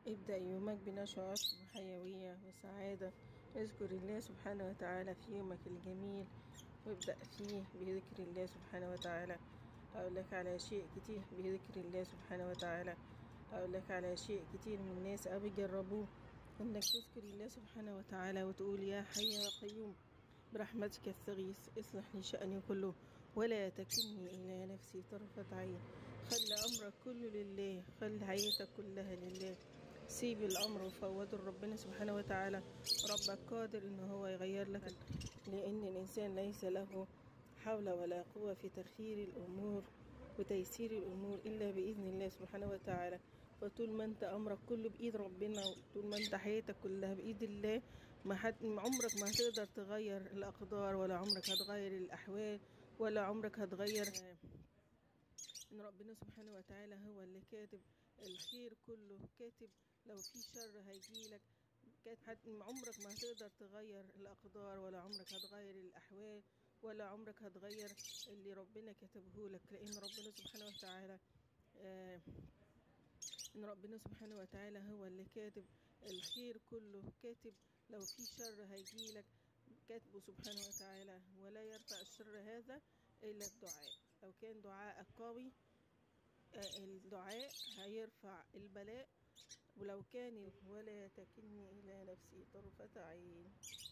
ابدأ يومك بنشاط وحيوية وسعادة اذكر الله سبحانه وتعالى في يومك الجميل وابدأ فيه بذكر الله سبحانه وتعالى أقول لك على شيء كتير بذكر الله سبحانه وتعالى أقول لك على شيء كتير من الناس أو بيجربوه إنك تذكر الله سبحانه وتعالى وتقول يا حي يا قيوم برحمتك استغيث اصلح لي شأني كله ولا تكلني إلى نفسي طرفة عين خلي أمرك كله لله خلي حياتك كلها لله سيب الأمر وفوضه لربنا سبحانه وتعالى ربك قادر إن هو يغير لك لأن الإنسان ليس له حول ولا قوة في تخيير الأمور وتيسير الأمور إلا بإذن الله سبحانه وتعالى فطول ما انت امرك كله بايد ربنا طول ما انت حياتك كلها بايد الله ما حد عمرك ما هتقدر تغير الاقدار ولا عمرك هتغير الاحوال ولا عمرك هتغير ان ربنا سبحانه وتعالى هو اللي كاتب الخير كله كاتب لو في شر هيجيلك كاتب عمرك ما هتقدر تغير الاقدار ولا عمرك هتغير الاحوال ولا عمرك هتغير اللي ربنا كتبه لك لان ربنا سبحانه وتعالى آه ان ربنا سبحانه وتعالى هو اللي كاتب الخير كله كاتب لو في شر هيجيلك كاتبه سبحانه وتعالى ولا يرفع الشر هذا الا الدعاء لو كان دعاءك قوي الدعاء هيرفع البلاء ولو كان ولا تكلني الى نفسي طرفة عين